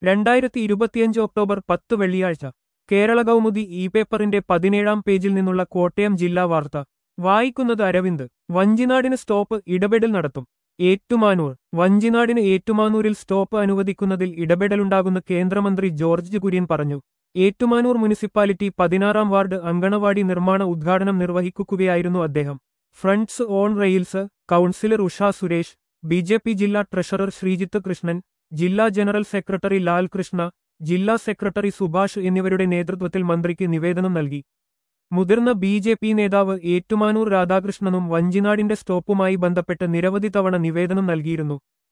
രണ്ടായിരത്തി ഇരുപത്തിയഞ്ച് ഒക്ടോബർ പത്ത് വെള്ളിയാഴ്ച കേരള കൗമുദി ഇ പേപ്പറിന്റെ പതിനേഴാം പേജിൽ നിന്നുള്ള കോട്ടയം ജില്ലാ വാർത്ത വായിക്കുന്നത് അരവിന്ദ് വഞ്ചിനാടിന് സ്റ്റോപ്പ് ഇടപെടൽ നടത്തും ഏറ്റുമാനൂർ വഞ്ചിനാടിന് ഏറ്റുമാനൂരിൽ സ്റ്റോപ്പ് അനുവദിക്കുന്നതിൽ ഇടപെടലുണ്ടാകുന്ന കേന്ദ്രമന്ത്രി ജോർജ് കുര്യൻ പറഞ്ഞു ഏറ്റുമാനൂർ മുനിസിപ്പാലിറ്റി പതിനാറാം വാർഡ് അങ്കണവാടി നിർമ്മാണ ഉദ്ഘാടനം നിർവഹിക്കുകയായിരുന്നു അദ്ദേഹം friends on rails councillor Usha Suresh B J P ജില്ലാ ട്രഷറർ ശ്രീജിത്ത് കൃഷ്ണൻ ജില്ലാ ജനറൽ സെക്രട്ടറി ലാൽകൃഷ്ണ ജില്ലാ സെക്രട്ടറി സുഭാഷ് എന്നിവരുടെ നേതൃത്വത്തിൽ മന്ത്രിക്ക് നിവേദനം നൽകി മുതിർന്ന ബി ജെ പി നേതാവ് ഏറ്റുമാനൂർ രാധാകൃഷ്ണനും വഞ്ചിനാടിന്റെ സ്റ്റോപ്പുമായി ബന്ധപ്പെട്ട് നിരവധി തവണ നിവേദനം നൽകിയിരുന്നു